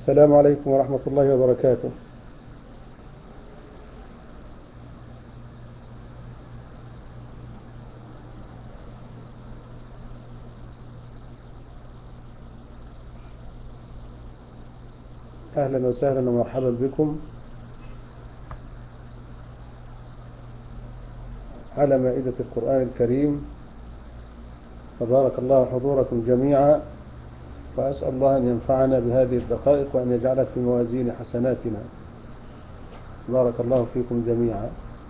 السلام عليكم ورحمة الله وبركاته أهلا وسهلا ومرحبا بكم على مائدة القرآن الكريم تبارك الله حضوركم جميعا وأسأل الله أن ينفعنا بهذه الدقائق وأن يجعلها في موازين حسناتنا بارك الله فيكم جميعا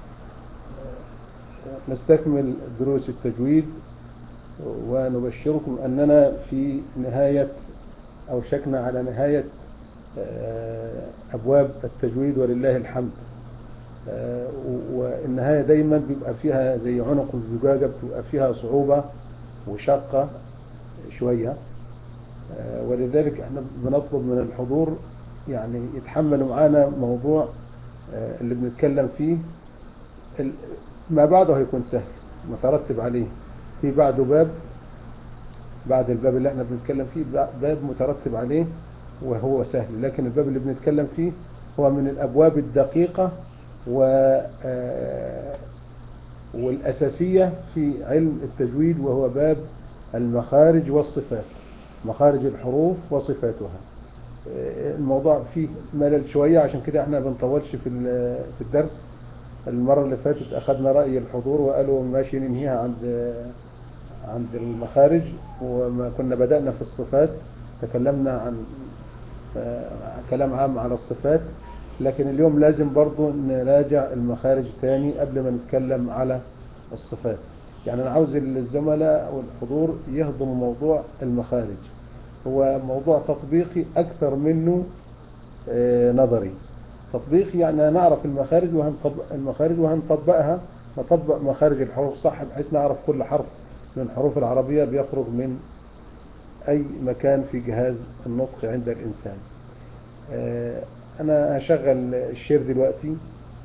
نستكمل دروس التجويد ونبشركم أننا في نهاية أو شكنا على نهاية أبواب التجويد ولله الحمد والنهاية دايما بيبقى فيها زي عنق الزجاجة بتبقى فيها صعوبة وشقة شوية ولذلك احنا بنطلب من الحضور يعني يتحملوا معانا موضوع اللي بنتكلم فيه ما بعده هيكون سهل مترتب عليه في بعده باب بعد الباب اللي احنا بنتكلم فيه باب مترتب عليه وهو سهل لكن الباب اللي بنتكلم فيه هو من الأبواب الدقيقة و والأساسية في علم التجويد وهو باب المخارج والصفات مخارج الحروف وصفاتها الموضوع فيه ملل شوية عشان كده احنا بنطولش في في الدرس المرة اللي فاتت أخذنا رأي الحضور وقالوا ماشي ننهيها عند عند المخارج وما كنا بدأنا في الصفات تكلمنا عن كلام عام على الصفات لكن اليوم لازم برضو نراجع المخارج تاني قبل ما نتكلم على الصفات يعني أنا عاوز الزملاء والحضور يهضموا موضوع المخارج هو موضوع تطبيقي أكثر منه نظري تطبيقي يعني نعرف المخارج وهنطبق المخارج وهنطبقها نطبق مخارج الحروف صح بحيث نعرف كل حرف من الحروف العربية بيخرج من أي مكان في جهاز النطق عند الإنسان أنا هشغل الشير دلوقتي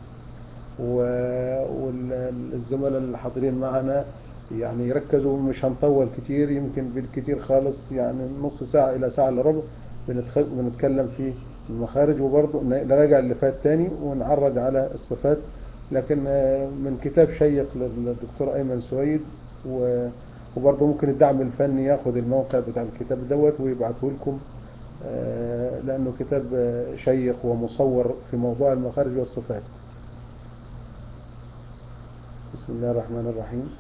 والزملاء اللي حاضرين معنا يعني يركزوا مش هنطول كتير يمكن بالكتير خالص يعني نص ساعة إلى ساعة إلا ربع بنتكلم في المخارج وبرضه نراجع اللي فات تاني ونعرج على الصفات لكن من كتاب شيق للدكتور أيمن سويد وبرضه ممكن الدعم الفني ياخد الموقع بتاع الكتاب دوت ويبعته لكم لأنه كتاب شيق ومصور في موضوع المخارج والصفات بسم الله الرحمن الرحيم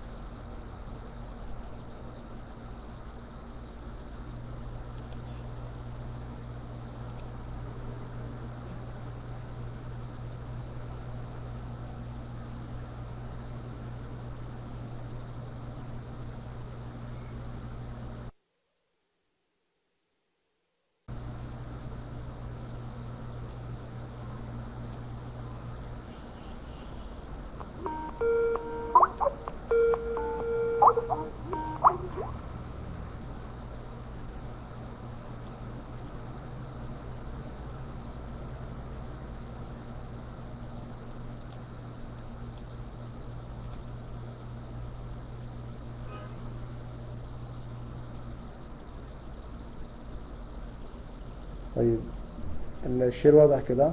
طيب الشير واضح كده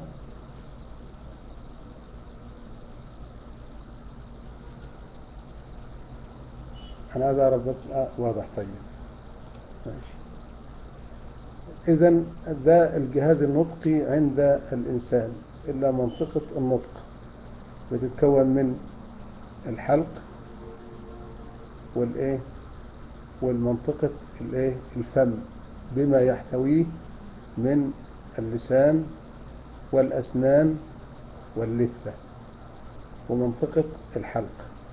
انا عايز اعرف بس آه واضح طيب ماشي اذا ده الجهاز النطقي عند الانسان الا منطقة النطق بتتكون من الحلق والايه والمنطقة الايه الفم بما يحتويه من اللسان والأسنان واللثة ومنطقة الحلق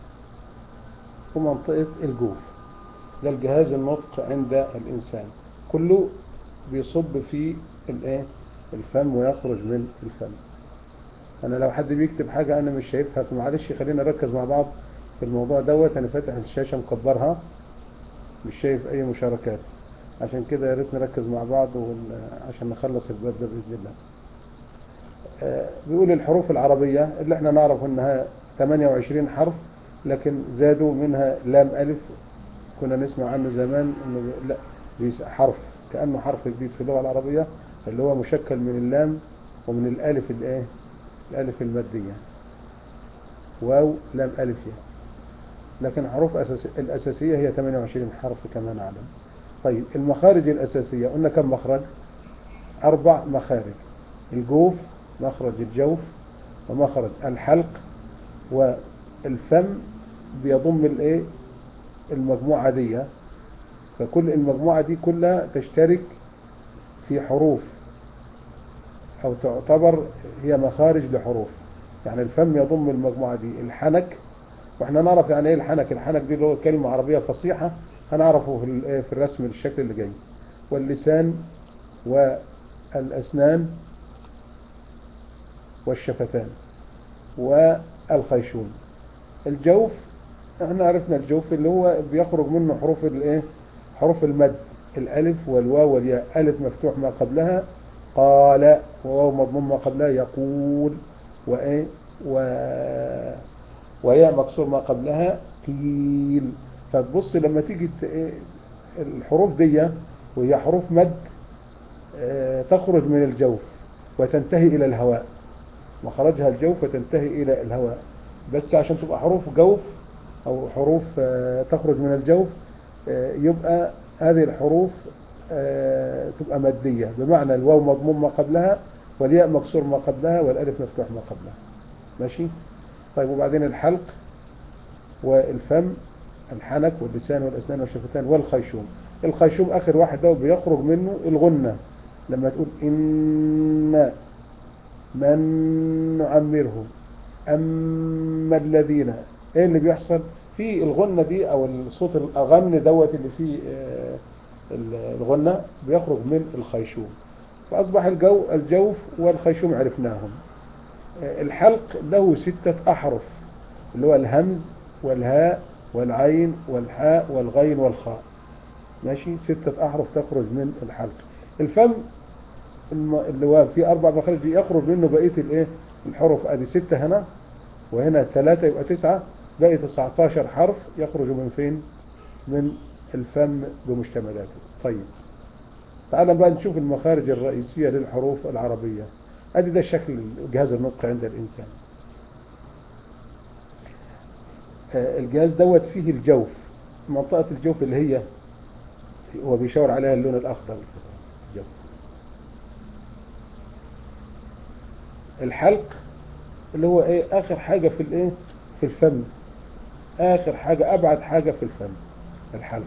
ومنطقة الجوف ده الجهاز النطق عند الإنسان كله بيصب في الايه الفم ويخرج من الفم أنا لو حد بيكتب حاجة أنا مش شايفها فمعلش خلينا نركز مع بعض في الموضوع دوت أنا فاتح الشاشة مكبرها مش شايف أي مشاركات عشان كده يا ريت نركز مع بعض عشان نخلص الباب ده بإذن الله بيقول الحروف العربية اللي احنا نعرف انها 28 حرف لكن زادوا منها لام ألف كنا نسمع عنه زمان انه لا حرف كأنه حرف جديد في اللغة العربية اللي هو مشكل من اللام ومن الالف الايه الالف الماديه واو لام الف ياء لكن حروف أساس الاساسيه هي 28 حرف كما نعلم طيب المخارج الاساسيه قلنا كم مخرج اربع مخارج الجوف مخرج الجوف ومخرج الحلق والفم بيضم الايه المجموعه دي فكل المجموعه دي كلها تشترك في حروف أو تعتبر هي مخارج لحروف يعني الفم يضم المجموعة دي الحنك واحنا نعرف يعني ايه الحنك الحنك دي اللي هو كلمة عربية فصيحة هنعرفه في في الرسم الشكل اللي جاي واللسان والأسنان والشفتان والخيشوم الجوف احنا عرفنا الجوف اللي هو بيخرج منه حروف الايه حروف المد الالف والواو والياء الف مفتوح ما قبلها قال وواو مضموم ما قبلها يقول وايه و وياء مكسور ما قبلها قيل فتبص لما تيجي الحروف دي وهي حروف مد تخرج من الجوف وتنتهي إلى الهواء مخرجها الجوف وتنتهي إلى الهواء بس عشان تبقى حروف جوف أو حروف تخرج من الجوف يبقى هذه الحروف تبقى مادية بمعنى الواو مضموم ما قبلها والياء مكسور ما قبلها والالف مفتوح ما قبلها ماشي طيب وبعدين الحلق والفم الحنك واللسان والاسنان والشفتان والخيشوم الخيشوم اخر واحد ده بيخرج منه الغنة لما تقول ان من نعمره اما الذين ايه اللي بيحصل في الغنة دي او الصوت الاغن دوت اللي فيه الغنة بيخرج من الخيشوم فأصبح الجو الجوف والخيشوم عرفناهم الحلق له ستة أحرف اللي هو الهمز والهاء والعين والحاء والغين والخاء ماشي ستة أحرف تخرج من الحلق الفم اللي هو فيه أربع مخارج يخرج منه بقية الإيه الحروف أدي ستة هنا وهنا ثلاثة يبقى تسعة باقي 19 حرف يخرج من فين من الفم بمشتملاته طيب تعال بقى نشوف المخارج الرئيسية للحروف العربية ادي ده شكل جهاز النطق عند الانسان الجهاز دوت فيه الجوف منطقة الجوف اللي هي هو بيشاور عليها اللون الاخضر الجوف الحلق اللي هو ايه اخر حاجة في الايه في الفم اخر حاجة ابعد حاجة في الفم الحلق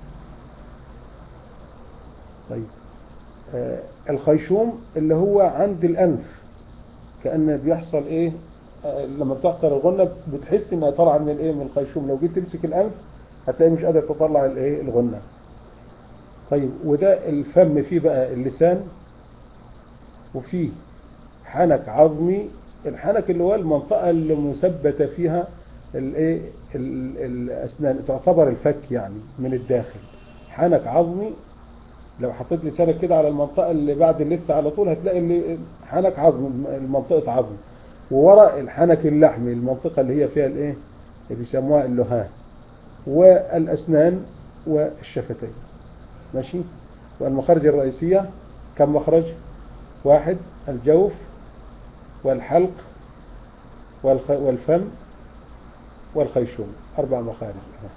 طيب آه الخيشوم اللي هو عند الأنف كأن بيحصل إيه آه لما بتحصل الغنة بتحس إنها طالعة من الإيه من الخيشوم لو جيت تمسك الأنف هتلاقي مش قادر تطلع الإيه الغنة طيب وده الفم فيه بقى اللسان وفيه حنك عظمي الحنك اللي هو المنطقة اللي مثبتة فيها الايه الاسنان تعتبر الفك يعني من الداخل حنك عظمي لو حطيت لسانك كده على المنطقة اللي بعد اللثة على طول هتلاقي اللي حنك عظم المنطقة عظم ووراء الحنك اللحمي المنطقة اللي هي فيها الايه اللي بيسموها اللهاه والاسنان والشفتين ماشي والمخارج الرئيسية كم مخرج واحد الجوف والحلق والخ... والفم والخيشوم أربع مخارج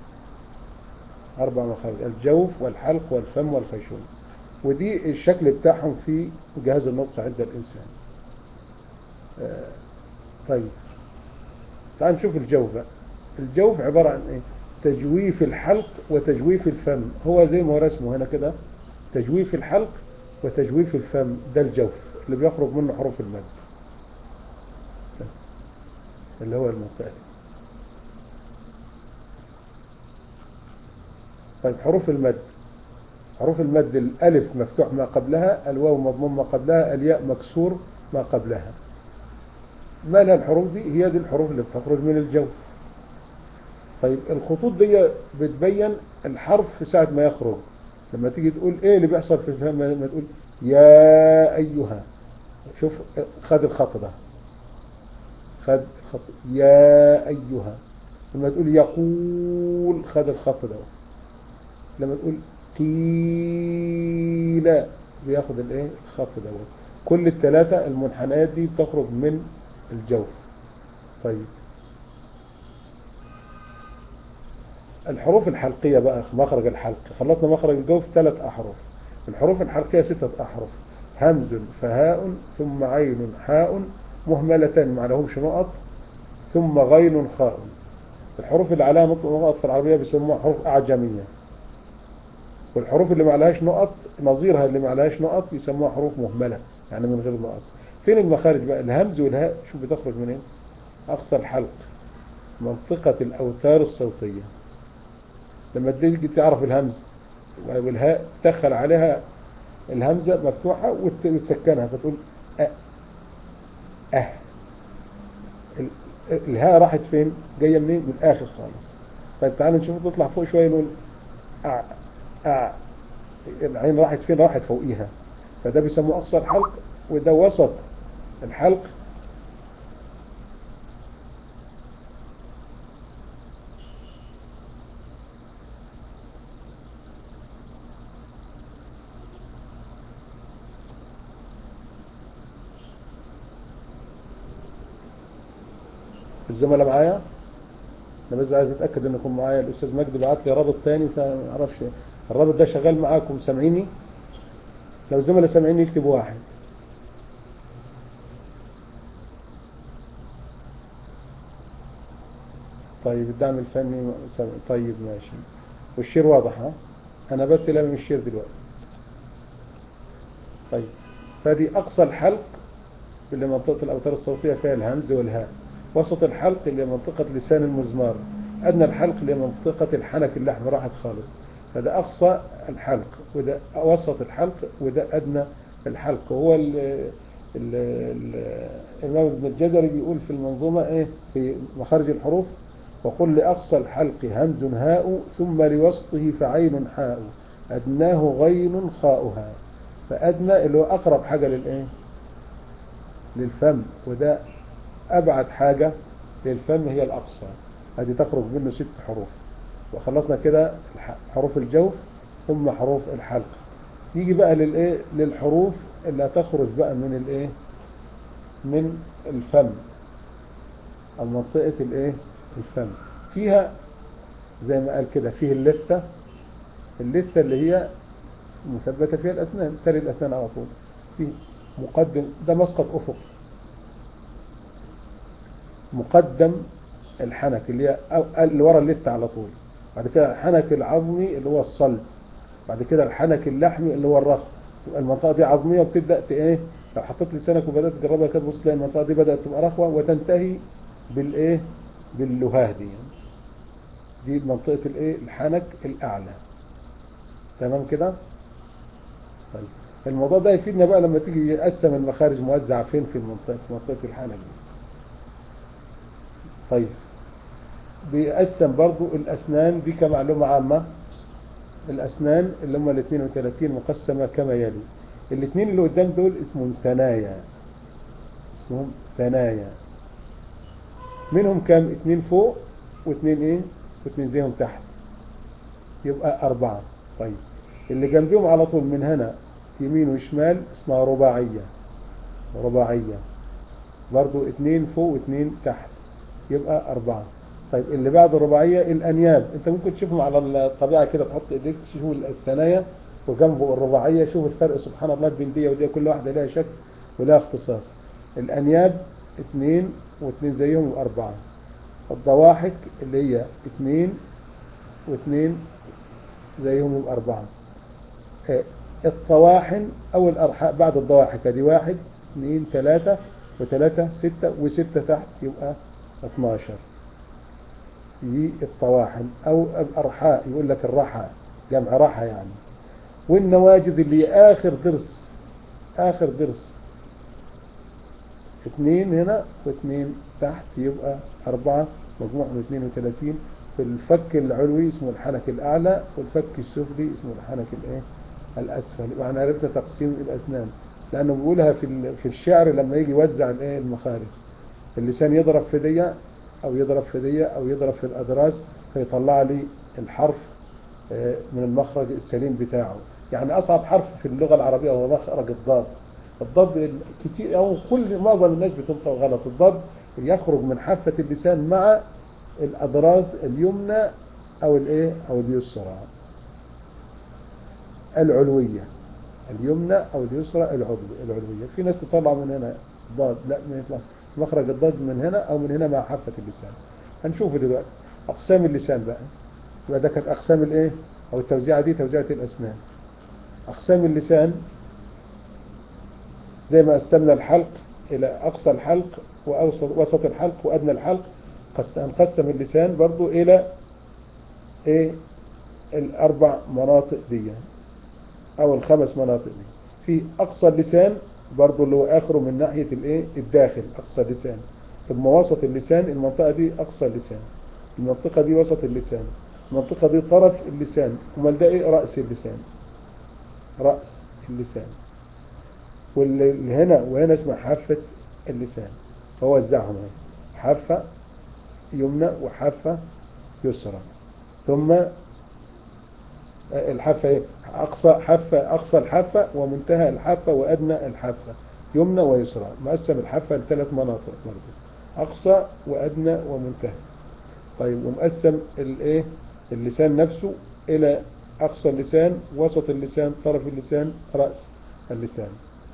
أربع مخارج الجوف والحلق والفم والخيشوم ودي الشكل بتاعهم في جهاز النطق عند الإنسان آه طيب تعال نشوف الجوف بقى الجوف عبارة عن إيه تجويف الحلق وتجويف الفم هو زي ما هو رسمه هنا كده تجويف الحلق وتجويف الفم ده الجوف اللي بيخرج منه حروف المد اللي هو المنطقة دي طيب حروف المد حروف المد الألف مفتوح ما قبلها الواو مضموم ما قبلها الياء مكسور ما قبلها ما لها الحروف دي هي دي الحروف اللي بتخرج من الجو طيب الخطوط دي بتبين الحرف في ساعة ما يخرج لما تيجي تقول ايه اللي بيحصل في الفهم لما تقول يا أيها شوف خد الخط ده خد الخط يا أيها لما تقول يقول خد الخط ده لما تقول قيل بياخد الايه الخط دوت كل الثلاثة المنحنيات دي بتخرج من الجوف طيب الحروف الحلقية بقى مخرج الحلق خلصنا مخرج الجوف ثلاث أحرف الحروف الحلقية ستة أحرف همز فهاء ثم عين حاء مهملتان ما لهمش نقط ثم غين خاء الحروف اللي عليها نقط في العربية بيسموها حروف أعجمية والحروف اللي ما عليهاش نقط نظيرها اللي ما عليهاش نقط يسموها حروف مهملة يعني من غير نقط فين المخارج بقى الهمز والهاء شوف بتخرج منين أقصى الحلق منطقة الأوتار الصوتية لما تيجي تعرف الهمز والهاء تدخل عليها الهمزة مفتوحة وتسكنها فتقول أه أه الهاء راحت فين جاية منين من الآخر خالص طيب تعالوا نشوف تطلع فوق شوية نقول أع أع العين راحت فين راحت فوقيها فده بيسموه أقصى الحلق وده وسط الحلق الزملاء معايا انا بس عايز اتاكد انكم معايا الاستاذ مجدي بعت لي رابط تاني فما اعرفش الرابط ده شغال معاكم سامعيني لو الزملاء سامعيني يكتبوا واحد طيب الدعم الفني طيب ماشي والشير واضح ها انا بس لامم الشير دلوقتي طيب فدي اقصى الحلق اللي منطقه الاوتار الصوتيه فيها الهمز والهاء وسط الحلق اللي منطقة لسان المزمار أدنى الحلق اللي منطقة الحنك اللحم راحت خالص فده أقصى الحلق وده وسط الحلق وده أدنى الحلق هو ال ال الإمام ابن الجزري بيقول في المنظومة إيه في مخارج الحروف وقل لأقصى الحلق همز هاء ثم لوسطه فعين حاء أدناه غين خاؤها فأدنى اللي هو أقرب حاجة للإيه للفم وده أبعد حاجة للفم هي الأقصى هذه تخرج منه ست حروف وخلصنا كده حروف الجوف ثم حروف الحلق يجي بقى للإيه للحروف اللي هتخرج بقى من الإيه من الفم أو منطقة الإيه الفم فيها زي ما قال كده فيه اللثة اللثة اللي هي مثبتة فيها الأسنان تلي الأسنان على طول في مقدم ده مسقط أفق مقدم الحنك اللي هي اللي ورا اللثة على طول بعد كده الحنك العظمي اللي هو الصلب بعد كده الحنك اللحمي اللي هو الرخ المنطقة دي عظمية وبتبدأ ايه لو حطيت لسانك وبدأت تجربها كده تبص تلاقي المنطقة دي بدأت تبقى رخوة وتنتهي بالايه باللهاه دي دي منطقة الايه الحنك الأعلى تمام كده طيب الموضوع ده يفيدنا بقى لما تيجي يقسم المخارج موزعة فين في المنطقة في منطقة الحنك دي طيب بيقسم برضو الأسنان دي كمعلومة عامة الأسنان اللي هم ال 32 مقسمة كما يلي الاثنين اللي قدام دول اسمهم ثنايا اسمهم ثنايا منهم كام اثنين فوق واثنين ايه واثنين زيهم تحت يبقى أربعة طيب اللي جنبهم على طول من هنا يمين وشمال اسمها رباعية رباعية برضو اثنين فوق واثنين تحت يبقى أربعة طيب اللي بعد الرباعية الأنياب أنت ممكن تشوفهم على الطبيعة كده تحط إيديك تشوف الثنايا وجنبه الرباعية شوف الفرق سبحان الله بين دي ودي كل واحدة لها شكل ولها اختصاص الأنياب اثنين واثنين زيهم وأربعة الضواحك اللي هي اثنين واثنين زيهم وأربعة الطواحن أو الأرحاء بعد الضواحك دي واحد اثنين ثلاثة وثلاثة ستة وستة تحت يبقى 12 دي الطواحن أو الأرحاء يقول لك الرحى جمع رحى يعني والنواجذ اللي آخر ضرس آخر ضرس اثنين هنا واثنين تحت يبقى أربعة مجموع من 32 في الفك العلوي اسمه الحنك الأعلى والفك السفلي اسمه الحنك الايه الأسفل يبقى احنا عرفنا تقسيم الأسنان لأنه بيقولها في في الشعر لما يجي يوزع الايه المخارج اللسان يضرب في دي أو يضرب في دي أو يضرب في الأدراس فيطلع لي الحرف من المخرج السليم بتاعه يعني أصعب حرف في اللغة العربية هو مخرج الضاد الضاد كتير أو كل معظم الناس بتنطق غلط الضاد يخرج من حافة اللسان مع الأضراس اليمنى أو الإيه أو اليسرى العلوية اليمنى أو اليسرى العلوية في ناس تطلع من هنا ضاد لا ما يطلع مخرج الضاد من هنا أو من هنا مع حافة اللسان هنشوفه دلوقتي أقسام اللسان بقى يبقى ده كانت أقسام الإيه أو التوزيعة دي توزيعة الأسنان أقسام اللسان زي ما قسمنا الحلق إلى أقصى الحلق وأوسط وسط الحلق وأدنى الحلق هنقسم اللسان برضو إلى إيه الأربع مناطق دي أو الخمس مناطق دي في أقصى اللسان برضو اللي هو آخره من ناحية الإيه الداخل أقصى اللسان ثم وسط اللسان المنطقة دي أقصى اللسان المنطقة دي وسط اللسان المنطقة دي طرف اللسان امال ده إيه رأس اللسان رأس اللسان واللي هنا وهنا اسمها حافة اللسان فهو وزعهم حافة يمنى وحافة يسرى ثم الحافة ايه أقصى حافة أقصى الحافة ومنتهى الحافة وأدنى الحافة يمنى ويسرى مقسم الحافة لثلاث مناطق برضه أقصى وأدنى ومنتهى طيب ومقسم الايه اللسان نفسه إلى أقصى اللسان وسط اللسان طرف اللسان رأس اللسان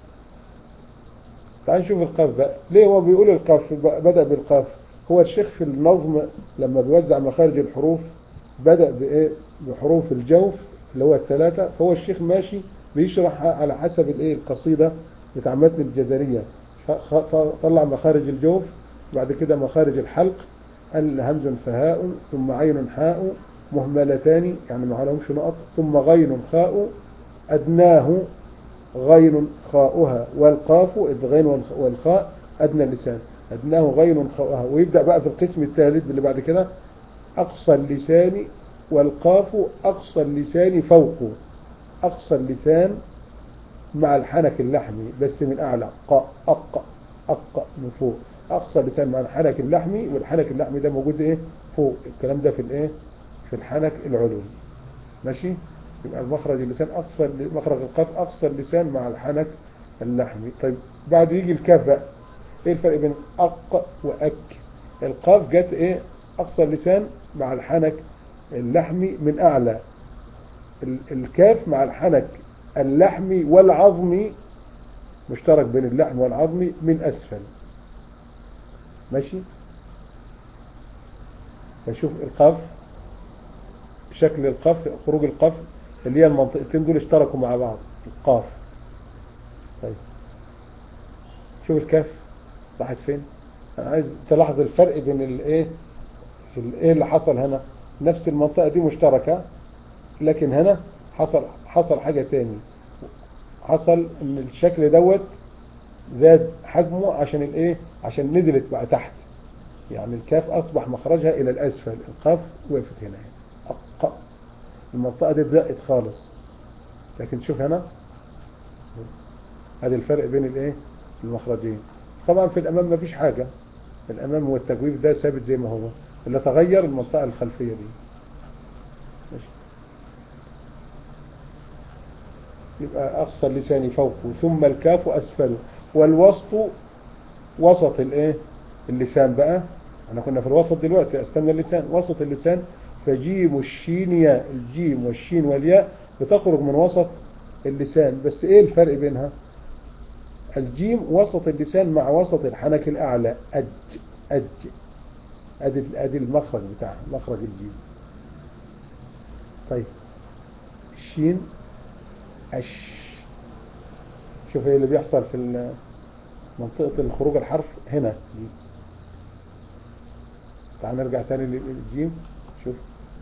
تعال نشوف القاف بقى ليه هو بيقول القاف بدأ بالقاف هو الشيخ في النظم لما بيوزع مخارج الحروف بدأ بإيه بحروف الجوف اللي هو الثلاثة فهو الشيخ ماشي بيشرح على حسب الإيه القصيدة بتاع متن الجزرية طلع مخارج الجوف بعد كده مخارج الحلق قال همز فهاء ثم عين حاء مهملتان يعني ما لهمش نقط ثم غين خاء أدناه غين خاؤها والقاف الغين والخاء أدنى اللسان أدناه غين خاؤها ويبدأ بقى في القسم الثالث اللي بعد كده أقصى اللسان والقاف أقصى اللسان فوقه أقصى اللسان مع الحنك اللحمي بس من أعلى قاء أق أق من فوق أقصى اللسان مع الحنك اللحمي والحنك اللحمي ده موجود إيه فوق الكلام ده في الإيه في الحنك العلوي ماشي يبقى المخرج اللسان أقصى مخرج القاف أقصى اللسان مع الحنك اللحمي طيب بعد يجي الكاف بقى إيه الفرق بين أق وأك القاف جت إيه أقصى اللسان مع الحنك اللحمي من أعلى الكاف مع الحنك اللحمي والعظمي مشترك بين اللحم والعظمي من أسفل ماشي فشوف القاف شكل القاف خروج القاف اللي هي المنطقتين دول اشتركوا مع بعض القاف طيب شوف الكاف راحت فين انا عايز تلاحظ الفرق بين الايه في الايه اللي حصل هنا نفس المنطقة دي مشتركة لكن هنا حصل حصل حاجة تاني حصل ان الشكل دوت زاد حجمه عشان الايه عشان نزلت بقى تحت يعني الكاف اصبح مخرجها الى الاسفل القاف وقفت هنا أق المنطقة دي ضاقت خالص لكن شوف هنا هذا الفرق بين الايه المخرجين طبعا في الامام ما فيش حاجة الامام والتجويف ده ثابت زي ما هو اللي تغير المنطقة الخلفية دي ماشي. يبقى أقصى اللسان فوقه ثم الكاف أسفله والوسط وسط الايه اللسان بقى احنا كنا في الوسط دلوقتي استنى اللسان وسط اللسان فجيم الشين ياء الجيم والشين والياء بتخرج من وسط اللسان بس ايه الفرق بينها الجيم وسط اللسان مع وسط الحنك الاعلى اج اج ادي ادي المخرج بتاعها مخرج الجيم طيب الشين اش شوف ايه اللي بيحصل في منطقة الخروج الحرف هنا دي تعال نرجع تاني للجيم شوف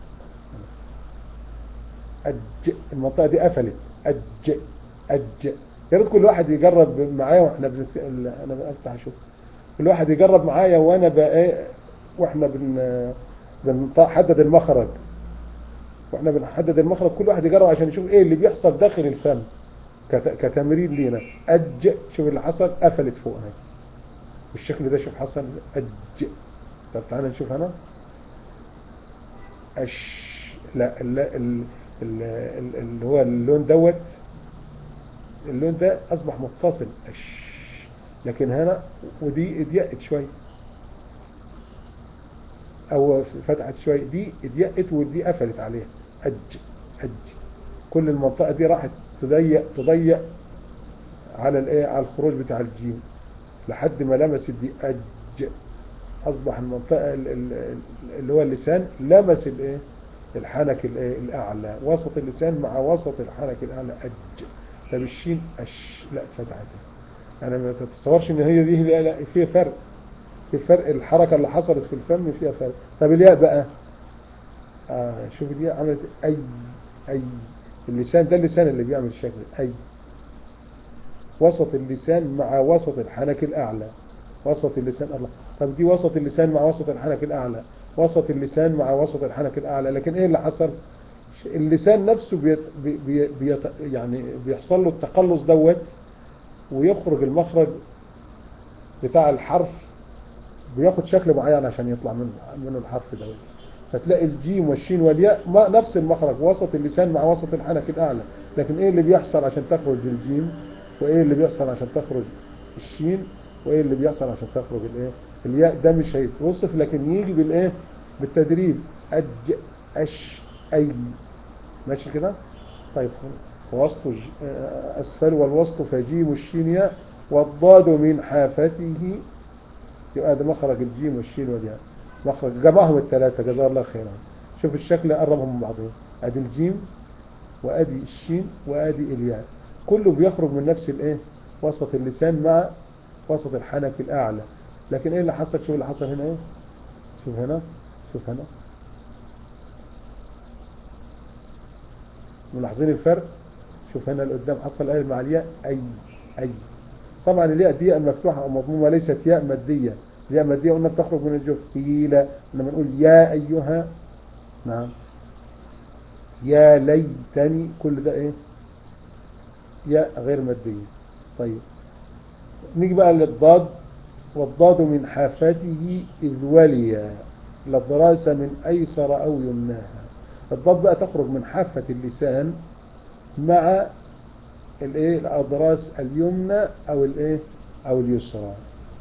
أج المنطقة دي قفلت أج أج يا ريت كل واحد يجرب معايا واحنا بن... انا بفتح اشوف كل واحد يجرب معايا وانا بقى واحنا بن بنحدد المخرج واحنا بنحدد المخرج كل واحد يجرب عشان يشوف ايه اللي بيحصل داخل الفم كتمرين لينا أج شوف اللي حصل قفلت فوق هاي بالشكل ده شوف حصل أج طب تعالى نشوف هنا أش لا لا ال- ال- اللي هو اللون دوت اللون ده اصبح متصل أش لكن هنا ودي اضيقت شويه او فتحت شويه دي اضيقت ودي قفلت عليها اج اج كل المنطقه دي راحت تضيق تضيق على الايه على الخروج بتاع الجيم لحد ما لمست دي اج اصبح المنطقه ال- ال- اللي هو اللسان لمس الايه الحنك الايه الاعلى وسط اللسان مع وسط الحنك الاعلى اج طب الشين اش لا اتفتحت انا ما تتصورش ان هي دي لا لا في فرق في فرق الحركه اللي حصلت في الفم فيها فرق طب الياء بقى آه شوف دي عملت اي اي اللسان ده اللسان اللي بيعمل الشكل اي وسط اللسان مع وسط الحنك الاعلى وسط اللسان الله طب دي وسط اللسان مع وسط الحنك الاعلى وسط اللسان مع وسط الحنك الاعلى لكن ايه اللي حصل اللسان نفسه بيت بي بيت يعني بيحصل له التقلص دوت ويخرج المخرج بتاع الحرف بياخد شكل معين عشان يطلع منه منه الحرف دوت فتلاقي الجيم والشين والياء ما نفس المخرج وسط اللسان مع وسط الحنك الاعلى لكن ايه اللي بيحصل عشان تخرج الجيم وايه اللي بيحصل عشان تخرج الشين وايه اللي بيحصل عشان تخرج الايه الياء ده مش هيتوصف لكن يجي بالايه بالتدريب اج اش اي ماشي كده طيب وسط ج- آه، اسفل والوسط فجيم الشين ياء والضاد من حافته يبقى ده مخرج الجيم والشين والياء مخرج جمعهم الثلاثه جزاه الله خيرا شوف الشكل قربهم من بعضهم ادي الجيم وادي الشين وادي الياء كله بيخرج من نفس الايه وسط اللسان مع وسط الحنك الاعلى لكن ايه اللي حصل شوف اللي حصل هنا ايه شوف هنا شوف هنا ملاحظين الفرق شوف هنا لقدام حصل ايه مع الياء اي اي طبعا الياء دي ياء مفتوحه او مضمومه ليست ياء ماديه الياء ماديه قلنا بتخرج من الجوف قيل لما نقول يا ايها نعم يا ليتني كل ده ايه ياء غير ماديه طيب نيجي بقى للضاد والضاد من حافته إذ ولي للدراسة من أيسر أو يمناها الضاد بقى تخرج من حافة اللسان مع الايه الأضراس اليمنى أو الايه أو اليسرى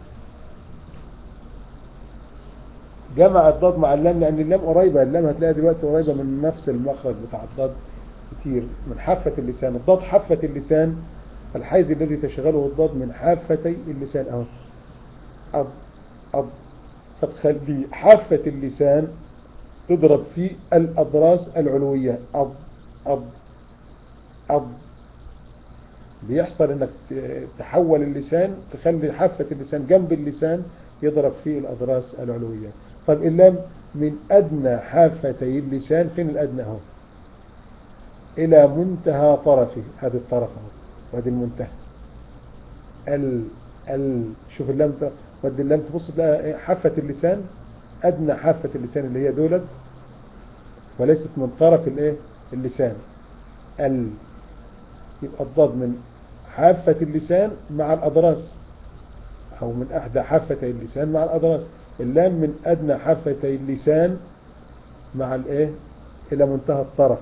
جمع الضاد مع اللام لأن اللام قريبة اللام هتلاقيها دلوقتي قريبة من نفس المخرج بتاع الضاد كتير من حافة اللسان الضاد حافة اللسان الحيز الذي تشغله الضاد من حافتي اللسان اهو أب أب فتخلي حافة اللسان تضرب في الأضراس العلوية أب أب أب بيحصل انك ت- تحول اللسان تخلي حافة اللسان جنب اللسان يضرب في الأضراس العلوية طب اللام من أدنى حافتي اللسان فين الأدنى اهو إلى منتهى طرفه هذه الطرف اهو وهذه المنتهى ال ال شوف اللام ت- ودي اللام تبص تلاقي إيه؟ حافة اللسان أدنى حافة اللسان اللي هي دولت وليست من طرف الايه اللسان ال يبقى الضاد من حافة اللسان مع الأضراس أو من أحدى حافتي اللسان مع الأضراس اللام من أدنى حافتي اللسان مع الإيه إلى منتهى الطرف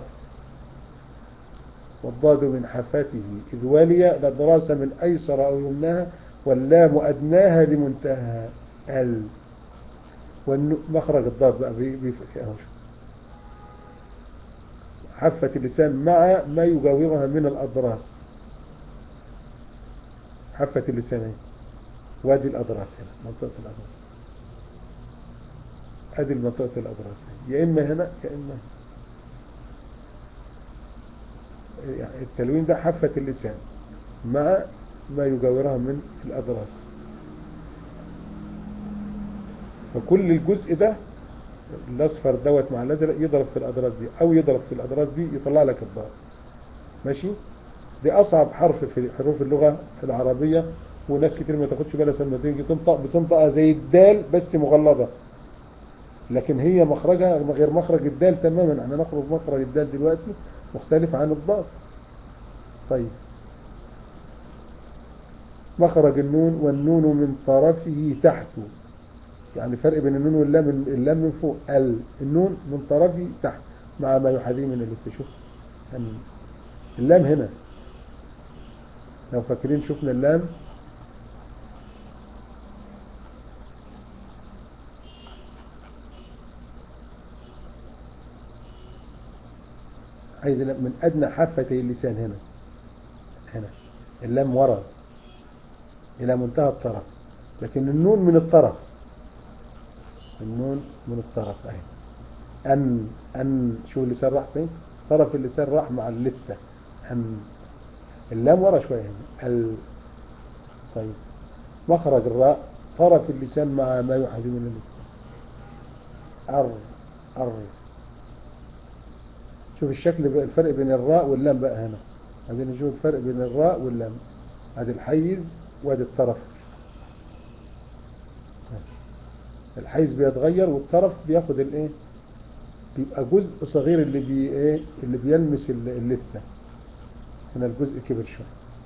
والضاد من حافته إذ ولي للدراسة من أيسر أو يمناها واللام أدناها لمنتهى ال ومخرج الضاد بقى بي بي أهو شوف. حافة اللسان مع ما يجاورها من الأضراس حافة اللسان اهي. وادي الأضراس هنا منطقة الأضراس ادي منطقة الأضراس هنا. يا إما هنا يا إما هنا. يعني التلوين ده حافة اللسان مع ما يجاورها من الأضراس فكل الجزء ده الأصفر دوت مع الأزرق يضرب في الأضراس دي أو يضرب في الأضراس دي يطلع لك الضاد ماشي دي أصعب حرف في حروف اللغة العربية وناس كتير ما تاخدش بالها لما تيجي تنطق بتنطقها زي الدال بس مغلظة لكن هي مخرجها غير مخرج الدال تماما احنا نخرج مخرج الدال دلوقتي مختلف عن الضاد طيب مخرج النون والنون من طرفه تحته يعني فرق بين النون واللام اللام من فوق ال النون من طرفه تحت مع ما يحاذيه من الاستشوف أن اللام هنا لو فاكرين شفنا اللام عايز من أدنى حفتي اللسان هنا هنا اللام ورا إلى منتهى الطرف لكن النون من الطرف النون من الطرف أهي أن أن شو اللسان راح فين طرف اللسان راح مع اللثة أن اللام ورا شوية هنا ال طيب مخرج الراء طرف اللسان مع ما يحاذي من اللسان أر أر شوف الشكل بقى الفرق بين الراء واللام بقى هنا عايزين نشوف الفرق بين الراء واللام ادي الحيز وادي الطرف الحيز بيتغير والطرف بياخد الايه بيبقى جزء صغير اللي بي ايه اللي بيلمس اللثه هنا الجزء كبر شويه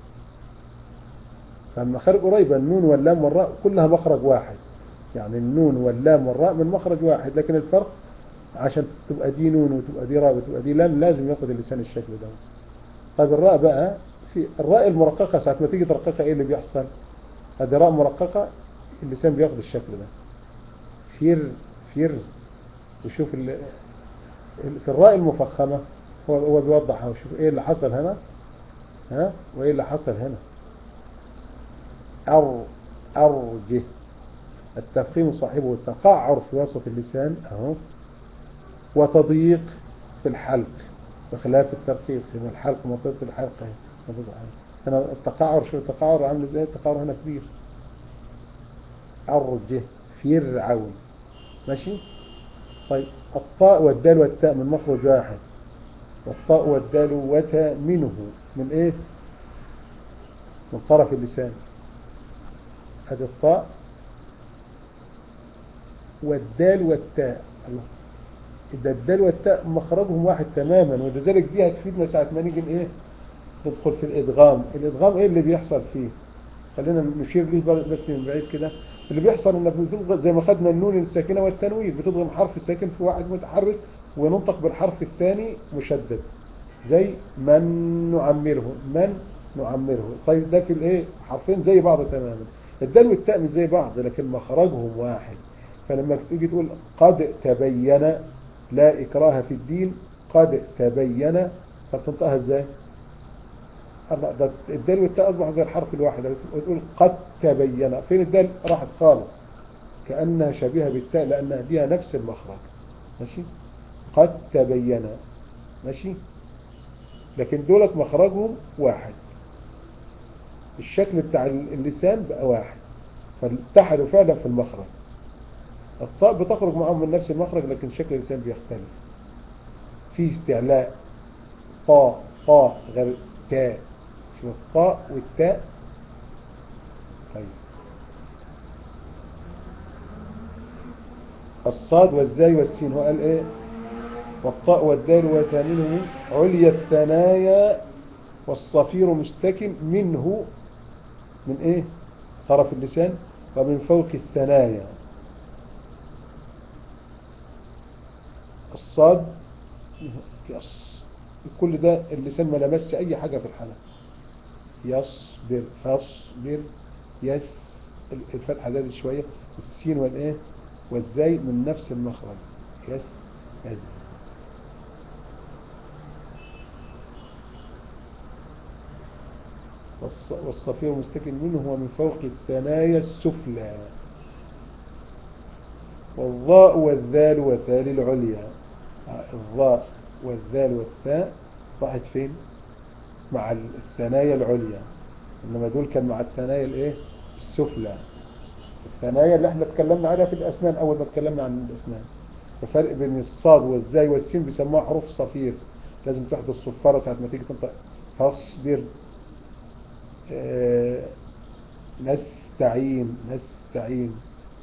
فالمخارج قريبه النون واللام والراء كلها مخرج واحد يعني النون واللام والراء من مخرج واحد لكن الفرق عشان تبقى دي نون وتبقى دي راء وتبقى دي لام لازم ياخد اللسان الشكل ده طيب الراء بقى في الراء المرققة ساعة ما تيجي ترققها ايه اللي بيحصل هذه راء مرققة اللسان بياخد الشكل ده فير فير وشوف ال... في الراء المفخمة هو هو بيوضح وشوف ايه اللي حصل هنا ها وايه اللي حصل هنا أر أرجه التفخيم صاحبه التقعر في وسط اللسان اهو وتضييق في الحلق بخلاف الترقيق هنا الحلق منطقة الحلق هنا التقعر شو التقعر عامل ازاي التقعر هنا كبير أرجه فرعون ماشي طيب الطاء والدال والتاء من مخرج واحد والطاء والدال وتا منه من ايه من طرف اللسان هذه الطاء والدال والتاء الله ده الدال والتاء مخرجهم واحد تماما ولذلك دي هتفيدنا ساعة ما نيجي ايه ندخل في الادغام الادغام ايه اللي بيحصل فيه خلينا نشير ليه بس من بعيد كده اللي بيحصل انك بتضغط زي ما خدنا النون الساكنه والتنوين بتضغم حرف الساكن في واحد متحرك وننطق بالحرف الثاني مشدد زي من نعمره من نعمره طيب ده في الايه حرفين زي بعض تماما الدال والتاء مش زي بعض لكن مخرجهم واحد فلما تيجي تقول قد تبين لا إكراه في الدين قد تبين فتنطقها ازاي ده الدال والتاء أصبح زي الحرف الواحد وتقول قد تبين فين الدال راحت خالص كأنها شبيهة بالتاء لأنها ليها نفس المخرج ماشي قد تبين ماشي لكن دولت مخرجهم واحد الشكل بتاع اللسان بقى واحد فاتحدوا فعلا في المخرج الطاء بتخرج معهم من نفس المخرج لكن شكل اللسان بيختلف في استعلاء طاء طاء غير تاء شوف الطاء والتاء طيب الصاد والزاي والسين هو قال ايه والطاء والدال وثامنه عليا الثنايا والصفير مستكن منه من ايه طرف اللسان ومن فوق الثنايا الصاد يص كل ده اللسان ما لمسش اي حاجة في الحلقة يصبر فاصبر يس الفتحة زادت شوية السين والايه والزاي من نفس المخرج يس يس والصفير مستكن منه هو من فوق الثنايا السفلى والضاء والذال والثال العليا الضاء والذال والثاء راحت فين مع الثنايا العليا انما دول كان مع الثنايا الايه السفلى الثنايا اللي احنا اتكلمنا عليها في الاسنان اول ما اتكلمنا عن الاسنان الفرق بين الصاد والزاي والسين بيسموها حروف صفير لازم تحط الصفاره ساعه ما تيجي تنطق فاصبر آه نستعين نستعين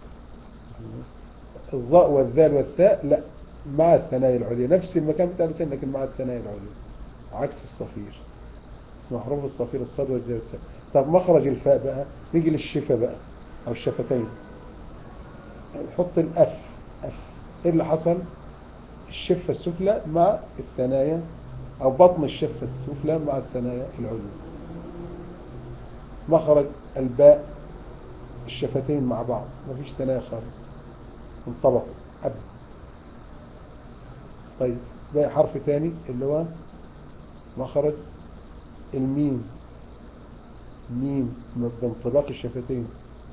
الضاء والذال والثاء لا مع الثنايا العليا نفس المكان بتاع اللسان لكن مع الثنايا العليا عكس الصفير اسمه حروف الصفير الصاد والزاي والثاء طب مخرج الفاء بقى نيجي للشفة بقى او الشفتين نحط الاف اف ايه اللي حصل الشفة السفلى مع الثنايا أو بطن الشفة السفلى مع الثنايا العليا مخرج الباء الشفتين مع بعض مفيش ثنايا خالص انطبقوا أبدا طيب باقي حرف تاني اللي هو مخرج الميم ميم بانطباق الشفتين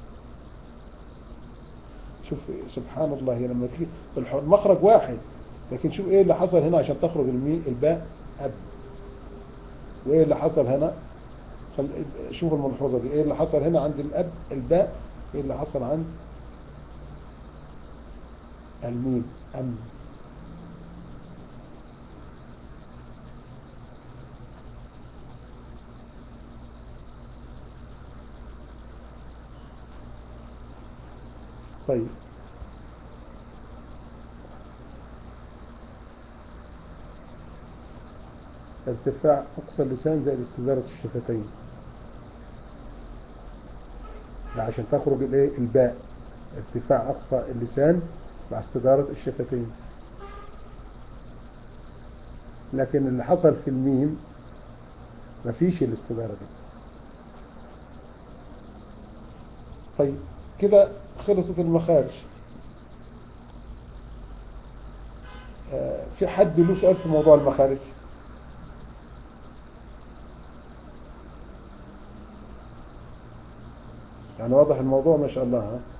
شوف سبحان الله هي لما تيجي المخرج واحد لكن شوف ايه اللي حصل هنا عشان تخرج المي الباء اب وايه اللي حصل هنا خل... شوف الملحوظه دي ايه اللي حصل هنا عند الاب الباء ايه اللي حصل عند الميم ام طيب ارتفاع أقصى اللسان زائد استدارة الشفتين ده عشان تخرج الايه الباء ارتفاع أقصى اللسان مع استدارة الشفتين لكن اللي حصل في الميم مفيش الاستدارة دي طيب كده خلصت المخارج آه في حد له سؤال في موضوع المخارج يعني واضح الموضوع ما شاء الله ها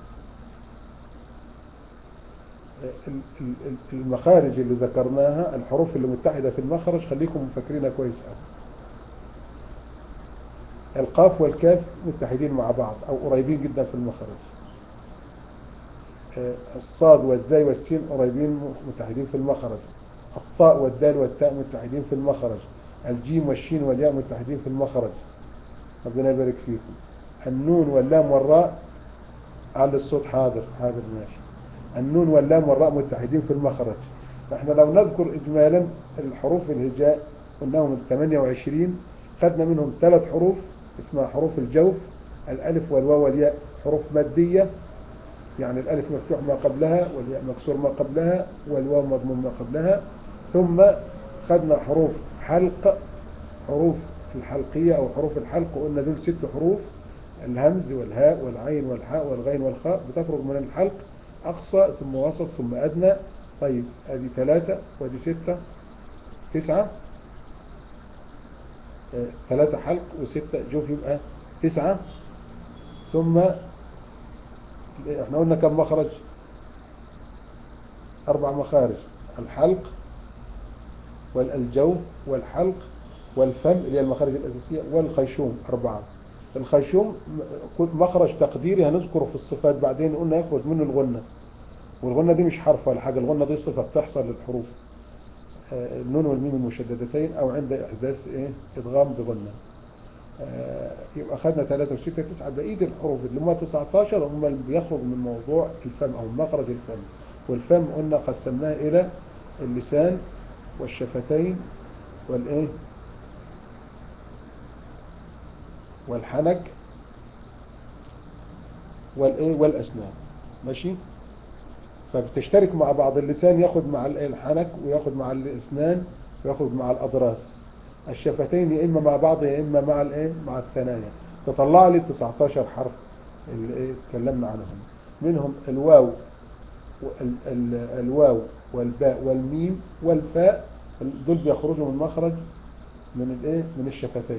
المخارج اللي ذكرناها الحروف اللي متحدة في المخرج خليكم فاكرينها كويس قوي القاف والكاف متحدين مع بعض أو قريبين جدا في المخرج الصاد والزاي والسين قريبين متحدين في المخرج الطاء والدال والتاء متحدين في المخرج الجيم والشين والياء متحدين في المخرج ربنا يبارك فيكم النون واللام والراء على الصوت حاضر حاضر ماشي النون واللام والراء متحدين في المخرج فاحنا لو نذكر اجمالا الحروف الهجاء قلناهم 28 خدنا منهم ثلاث حروف اسمها حروف الجوف الالف والواو والياء حروف ماديه يعني الالف مفتوح ما قبلها والياء مكسور ما قبلها والواو مضموم ما قبلها ثم خدنا حروف حلق حروف الحلقية أو حروف الحلق قلنا دول ست حروف الهمز والهاء والعين والحاء والغين والخاء بتخرج من الحلق أقصى ثم وسط ثم أدنى طيب ادي ثلاثة وادي ستة تسعة آه، ثلاثة حلق وستة جوف يبقى تسعة ثم احنا قلنا كم مخرج أربع مخارج الحلق والجوف والحلق والفم اللي هي المخارج الأساسية والخيشوم أربعة الخيشوم مخرج تقديري هنذكره في الصفات بعدين قلنا يخرج منه الغنة والغنة دي مش حرف ولا حاجة الغنة دي صفة بتحصل للحروف آه، النون والميم المشددتين أو عند إحداث إيه إدغام بغنة آه، يبقى خدنا 3 و6 9 بقية الحروف اللي هم 19 هم اللي بيخرج من موضوع الفم أو مخرج الفم والفم قلنا قسمناه إلى اللسان والشفتين والإيه والحنك والإيه والأسنان ماشي فبتشترك مع بعض اللسان ياخد مع الحنك وياخد مع الأسنان وياخد مع الأضراس الشفتين يا إما مع بعض يا إما مع الإيه مع الثنايا تطلع لي 19 حرف اللي إيه اتكلمنا عنهم منهم الواو ال- ال- الواو والباء والميم والفاء دول بيخرجوا من مخرج من الايه من الشفتين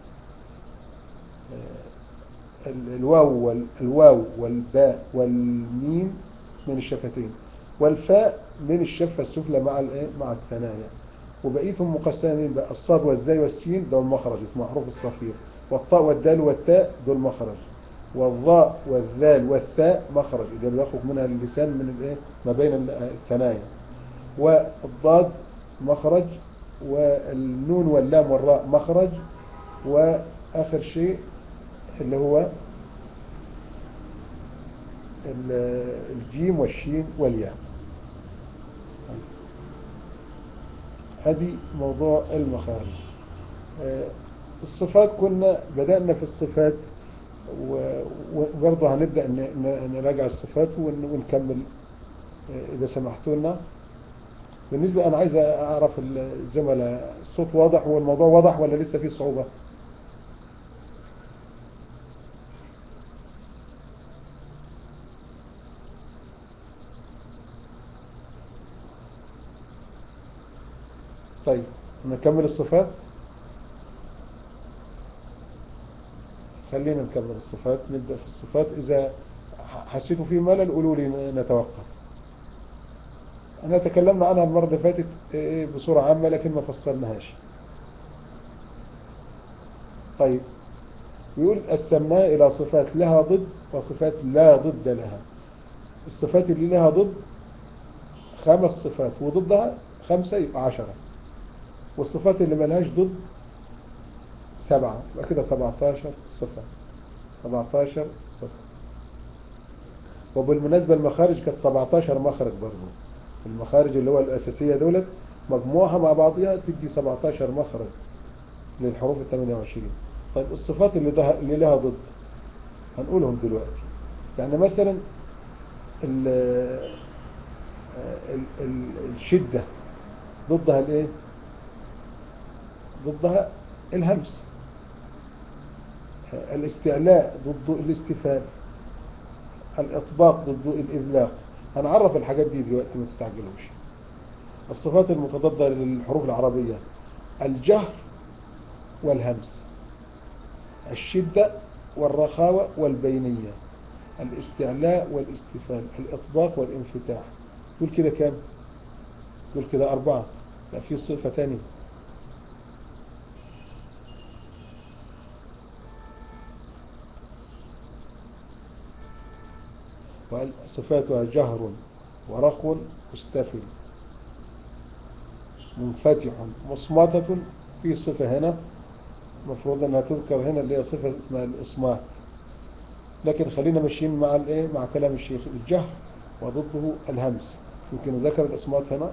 آه، ال- الواو وال- الواو والباء والميم من الشفتين والفاء من الشفة السفلى مع الايه مع الثنايا وبقيتهم مقسمين بقى الصاد والزاي والسين دول مخرج اسمه حروف الصفير والطاء والدال والتاء دول مخرج والظاء والذال والثاء مخرج اللي بيخرج منها اللسان من الايه ما بين ال- الثنايا والضاد مخرج والنون واللام والراء مخرج واخر شيء اللي هو ال- الجيم والشين والياء هذه موضوع المخارج آه، الصفات كنا بدأنا في الصفات و- وبرضه هنبدأ ن- ن- نراجع الصفات ون- ونكمل آه، إذا سمحتوا لنا بالنسبة أنا عايز أعرف الزملاء الصوت واضح والموضوع واضح ولا لسه فيه صعوبة طيب نكمل الصفات خلينا نكمل الصفات نبدأ في الصفات إذا حسيتوا فيه ملل قولوا لي نتوقف أنا تكلمنا عنها المرة اللي فاتت بصورة عامة لكن ما فصلناهاش طيب يقول قسمناها إلى صفات لها ضد وصفات لا ضد لها الصفات اللي لها ضد خمس صفات وضدها خمسة يبقى عشرة والصفات اللي ملهاش ضد سبعة يبقى كده 17 صفة 17 صفة وبالمناسبة المخارج كانت 17 مخرج برضه المخارج اللي هو الأساسية دولت مجموعها مع بعضها تدي 17 مخرج للحروف ال 28 طيب الصفات اللي, ده اللي لها ضد هنقولهم دلوقتي يعني مثلا ال ال ال الشدة ضدها الايه ضدها الهمس الاستعلاء ضد الاستفال الإطباق ضد الإذلاق هنعرف الحاجات دي دلوقتي ما تستعجلوش الصفات المتضادة للحروف العربية الجهر والهمس الشدة والرخاوة والبينية الاستعلاء والاستفال الإطباق والانفتاح دول كده كام دول كده أربعة لا في صفة تانية صفاتها جهر ورخو مستفل منفتح مصمتة في صفة هنا المفروض انها تذكر هنا اللي هي صفة اسمها الإصمات لكن خلينا ماشيين مع الايه مع كلام الشيخ الجهر وضده الهمس يمكن ذكر الإصمات هنا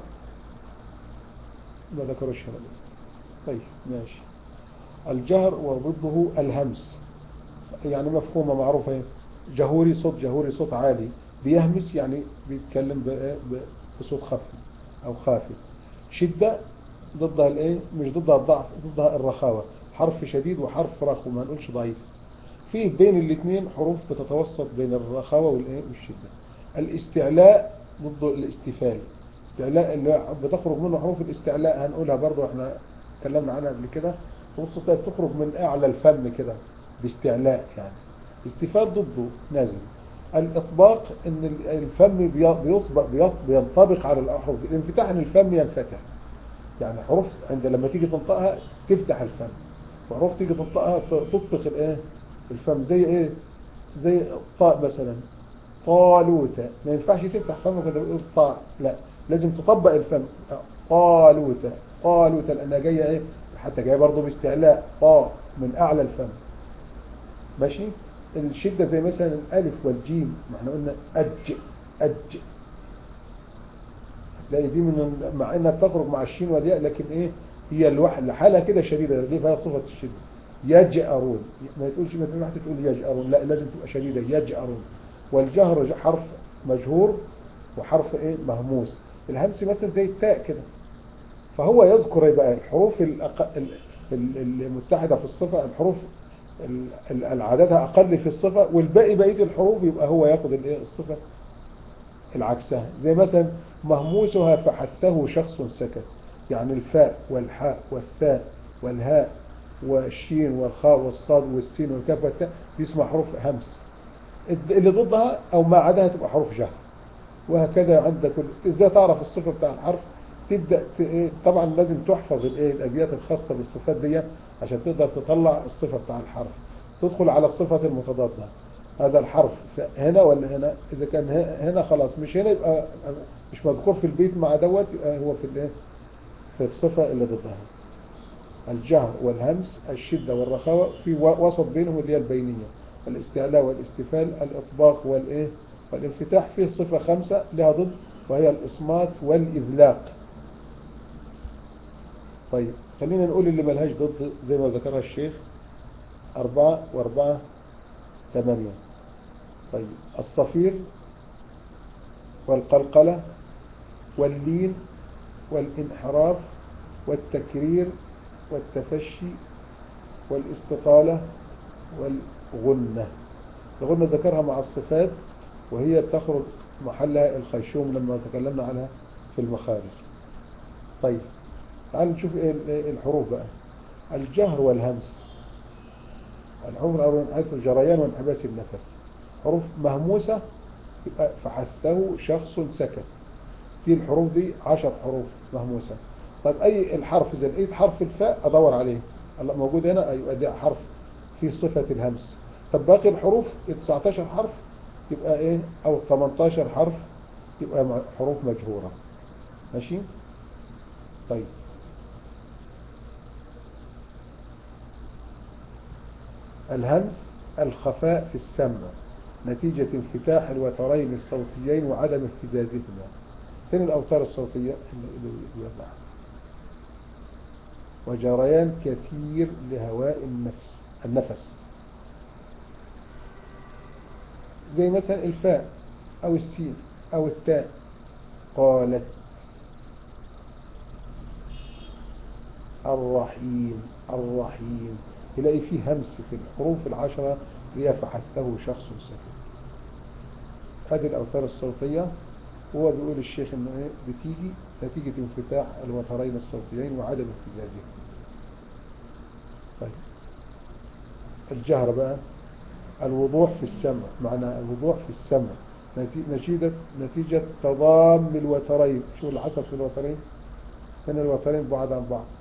ما ذكرش هنا طيب ماشي الجهر وضده الهمس يعني مفهومة معروفة هنا جهوري صوت جهوري صوت عالي بيهمس يعني بيتكلم بصوت خفي أو خافي شدة ضدها الايه مش ضدها الضعف ضدها الرخاوة حرف شديد وحرف رخو ما نقولش ضعيف فيه بين الاثنين حروف بتتوسط بين الرخاوة والايه والشدة الاستعلاء ضد الاستفال استعلاء اللي بتخرج منه حروف الاستعلاء هنقولها برضو احنا اتكلمنا عنها قبل كده بص بتخرج من اعلى الفم كده باستعلاء يعني استفاد ضده نازل الإطباق ان الفم بيطبق بينطبق على الأحرف الانفتاح ان الفم ينفتح يعني حروف عند لما تيجي تنطقها تفتح الفم وحروف تيجي تنطقها تطبق الايه الفم زي ايه زي طاء مثلا طالوت ما ينفعش تفتح فمك كده تقول طاء لا لازم تطبق الفم طالوت طالوت لانها جايه ايه حتى جايه برضه باستعلاء طاء من اعلى الفم ماشي الشدة زي مثلا الألف والجيم ما احنا قلنا أج أج هتلاقي دي من مع انها بتخرج مع الشين والياء لكن ايه هي الواحد لحالها كده شديدة دي فيها صفة الشدة يجأرون ما تقولش ما تقولش تقول يجأرون لا لازم تبقى شديدة يجأرون والجهر حرف مجهور وحرف ايه مهموس الهمس مثلا زي التاء كده فهو يذكر يبقى الحروف المتحدة في الصفة الحروف عددها أقل في الصفة والباقي بقية الحروف يبقى هو ياخد الصفة العكسها زي مثلا مهموسها فحثه شخص سكت يعني الفاء والحاء والثاء والهاء والشين والخاء والصاد والسين والكاف والتاء دي اسمها حروف همس اللي ضدها أو ما عداها تبقى حروف جهر وهكذا عندك ازاي تعرف الصفة بتاع الحرف تبدأ طبعا لازم تحفظ الايه الأبيات الخاصة بالصفات دي عشان تقدر تطلع الصفة بتاع الحرف تدخل على الصفة المتضادة هذا الحرف هنا ولا هنا إذا كان هنا خلاص مش هنا يبقى مش مذكور في البيت مع دوت يبقى هو في الايه في الصفة اللي ضدها الجهر والهمس الشدة والرخاوة في وسط بينهم اللي هي البينية الاستعلاء والاستفال الإطباق والإيه والانفتاح فيه صفة خمسة لها ضد وهي الإصمات والإذلاق طيب خلينا نقول اللي ملهاش ضد زي ما ذكرها الشيخ أربعة وأربعة ثمانية طيب الصفير والقلقلة واللين والانحراف والتكرير والتفشي والاستقالة والغنة الغنة ذكرها مع الصفات وهي تخرج محلها الخيشوم لما تكلمنا عنها في المخارج طيب تعالوا نشوف ايه الحروف بقى الجهر والهمس الحروف الأربعة من حيث الجريان وانحباس النفس حروف مهموسة يبقى فحثه شخص سكت دي الحروف دي عشر حروف مهموسة طيب أي الحرف إذا لقيت حرف الفاء أدور عليه هلا موجود هنا يبقى ده حرف فيه صفة الهمس طب باقي الحروف 19 حرف يبقى إيه أو 18 حرف يبقى حروف مجهورة ماشي طيب الهمس الخفاء في السمع نتيجة انفتاح الوترين الصوتيين وعدم اهتزازهما فين الأوتار الصوتية اللي يوضح وجريان كثير لهواء النفس النفس زي مثلا الفاء أو السين أو التاء قالت الرحيم الرحيم تلاقي فيه همس في الحروف العشرة هي فحثه شخص سكت هذه الأوتار الصوتية هو بيقول الشيخ انه ايه بتيجي نتيجة انفتاح الوترين الصوتيين وعدم اهتزازهم طيب الجهر بقى الوضوح في السمع معنى الوضوح في السمع نتيجة نتيجة تضام الوترين شو اللي حصل في الوترين كان الوترين بعاد عن بعض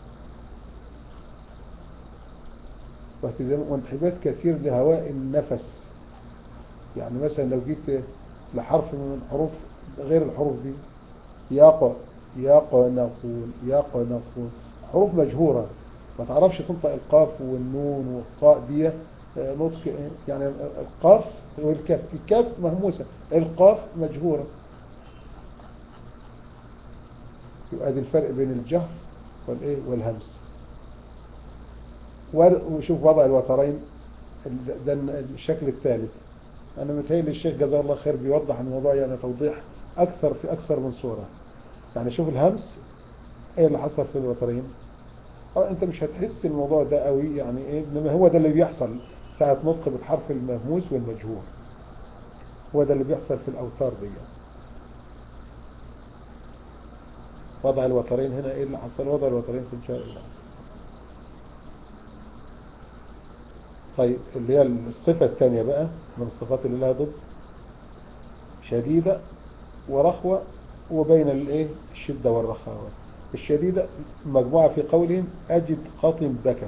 واهتزام وانحبات كثير لهواء النفس يعني مثلا لو جيت لحرف من حروف غير الحروف دي ياق ياق نقول ياق نقول حروف مجهورة ما تعرفش تنطق القاف والنون والطاء دي نطق يعني القاف والكاف الكاف مهموسة القاف مجهورة يبقى دي الفرق بين الجهر والايه والهمس وشوف وضع الوترين ده الشكل الثالث انا متهيألي الشيخ جزاه الله خير بيوضح الموضوع يعني توضيح اكثر في اكثر من صورة يعني شوف الهمس ايه اللي حصل في الوترين اه انت مش هتحس الموضوع ده قوي يعني ايه انما هو ده اللي بيحصل ساعة نطق بالحرف المهموس والمجهور هو ده اللي بيحصل في الاوتار دي وضع الوترين هنا ايه اللي حصل وضع الوترين في الشارع الله طيب اللي هي الصفة الثانية بقى من الصفات اللي لها ضد شديدة ورخوة وبين الايه الشدة والرخاوة الشديدة مجموعة في قولهم أجد قطن بكت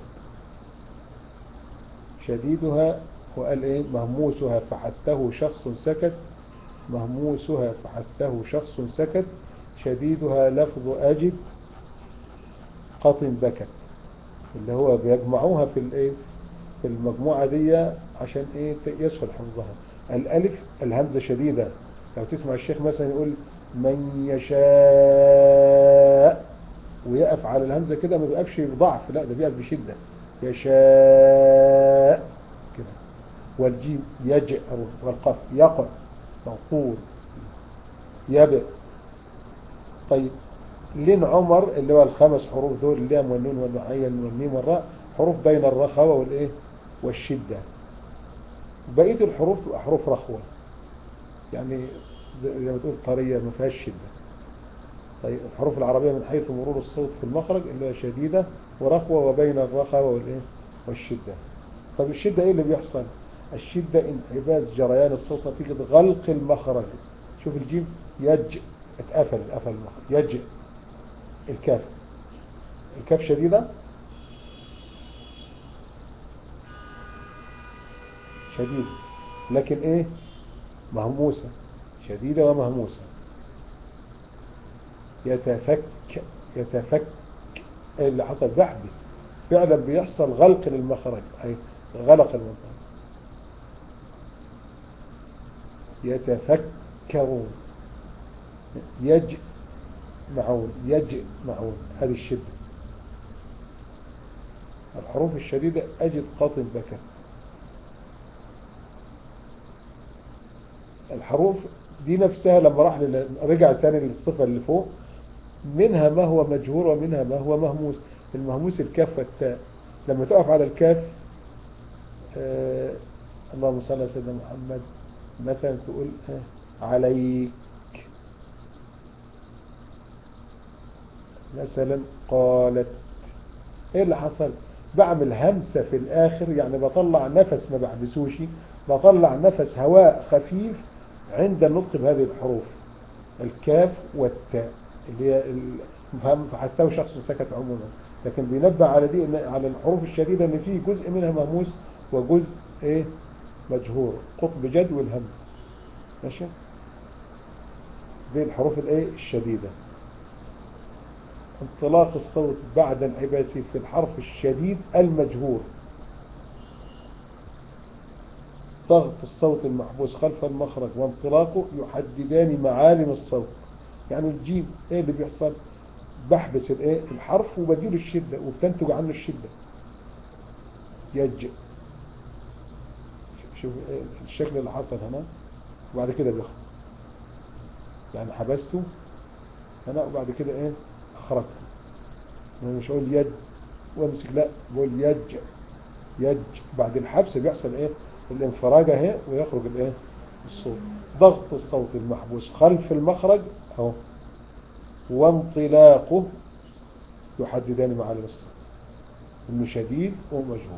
شديدها وقال ايه مهموسها فحته شخص سكت مهموسها فحته شخص سكت شديدها لفظ أجد قطن بكت اللي هو بيجمعوها في الايه في المجموعة دي عشان ايه يسهل حفظها الالف الهمزة شديدة لو تسمع الشيخ مثلا يقول من يشاء ويقف على الهمزة كده ما بيقفش بضعف لا ده بيقف بشدة يشاء كده والجيم يجأر والقاف يقع مغفور يبئ طيب لين عمر اللي هو الخمس حروف دول اللام والنون والعين والميم والراء حروف بين الرخاوة والايه والشدة بقية الحروف تبقى حروف رخوة يعني زي ما تقول طرية ما فيهاش شدة طيب الحروف العربية من حيث مرور الصوت في المخرج اللي هي شديدة ورخوة وبين الرخاوة والايه والشدة طب الشدة ايه اللي بيحصل الشدة انحباس جريان الصوت نتيجة غلق المخرج شوف الجيم يج اتقفل اتقفل المخرج يج الكاف الكاف شديدة شديدة لكن ايه مهموسة شديدة ومهموسة يتفك يتفك ايه اللي حصل بحبس فعلا بيحصل غلق للمخرج اي غلق المخرج يتفكرون يجمعون يجمعون هذه الشدة الحروف الشديدة أجد قاطن بكت الحروف دي نفسها لما راح رجع تاني للصفة اللي فوق منها ما هو مجهور ومنها ما هو مهموس المهموس الكاف والتاء لما تقف على الكاف آه اللهم صل على سيدنا محمد مثلا تقول آه عليك مثلا قالت ايه اللي حصل بعمل همسة في الاخر يعني بطلع نفس ما بحبسوش بطلع نفس هواء خفيف عند النطق بهذه الحروف الكاف والتاء اللي هي فحثه شخص سكت عموما لكن بينبه على دي إن على الحروف الشديدة ان في جزء منها مهموس وجزء ايه مجهور قطب جد والهمز ماشي دي الحروف الايه الشديدة انطلاق الصوت بعد انعباسه في الحرف الشديد المجهور ضغط الصوت المحبوس خلف المخرج وانطلاقه يحددان معالم الصوت يعني الجيم ايه اللي بيحصل بحبس الايه الحرف وبديله الشدة وبتنتج عنه الشدة يج شوف إيه الشكل اللي حصل هنا وبعد كده بيخرج يعني حبسته هنا وبعد كده ايه اخرجته انا مش اقول يد وامسك لا بقول يج يج بعد الحبس بيحصل ايه الانفراج اهي ويخرج الايه الصوت ضغط الصوت المحبوس خلف المخرج اهو وانطلاقه يحددان معالم الصوت انه شديد ومجهول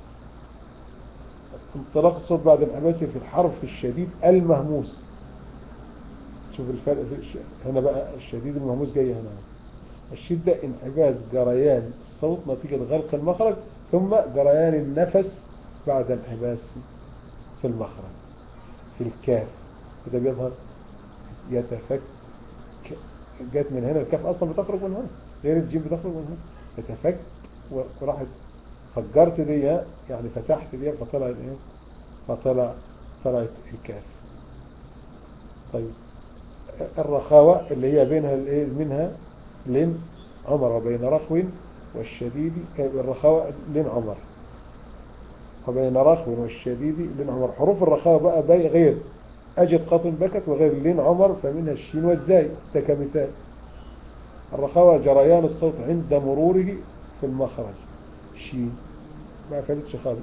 انطلاق الصوت بعد انحباسه في الحرف الشديد المهموس شوف الفرق في الش... هنا بقى الشديد المهموس جاي هنا الشدة انحباس جريان الصوت نتيجة غلق المخرج ثم جريان النفس بعد انحباسه في المخرج في الكاف كده بيظهر يتفك جت من هنا الكاف اصلا بتخرج من هنا غير الجيم بتخرج من هنا يتفك وراحت فجرت دي يعني فتحت دي فطلع ايه فطلع طلعت الكاف طيب الرخاوة اللي هي بينها الايه منها لين عمر وبين رخو والشديد الرخاوة لين عمر وبين رخو والشديد لين عمر حروف الرخاوة بقى باي غير أجد قطن بكت وغير لين عمر فمنها الشين والزاي ده كمثال الرخاوة جريان الصوت عند مروره في المخرج شين ما قفلتش خالص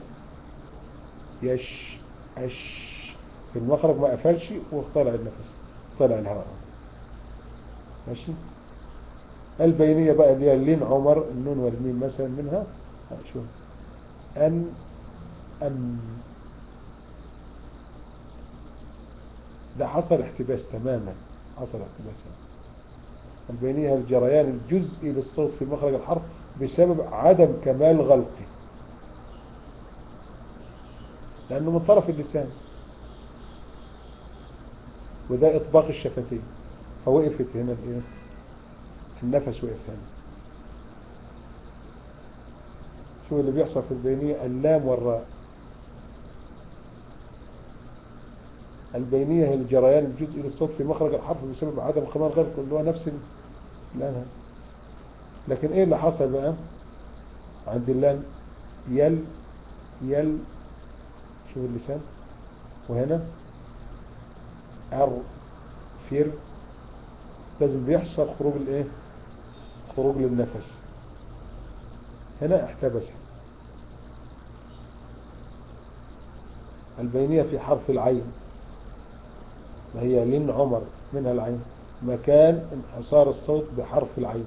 يش أش في المخرج ما قفلش وطلع النفس طلع الهواء ماشي البينية بقى اللي هي اللين عمر النون والميم مثلا منها شوف أن أن ده حصل احتباس تماما حصل احتباس البينية الجريان الجزئي للصوت في مخرج الحرف بسبب عدم كمال غلقه لأنه من طرف اللسان وده إطباق الشفتين فوقفت هنا الايه النفس وقف هنا شو اللي بيحصل في البينية اللام والراء البينية هي الجريان الجزئي للصوت في مخرج الحرف بسبب عدم كمال غلقه اللي هو نفس الآن لكن ايه اللي حصل بقى عند اللام يل يل شوف اللسان وهنا ار فير لازم بيحصل خروج الايه خروج للنفس هنا احتبس البينية في حرف العين وهي لين عمر منها العين مكان انحصار الصوت بحرف العين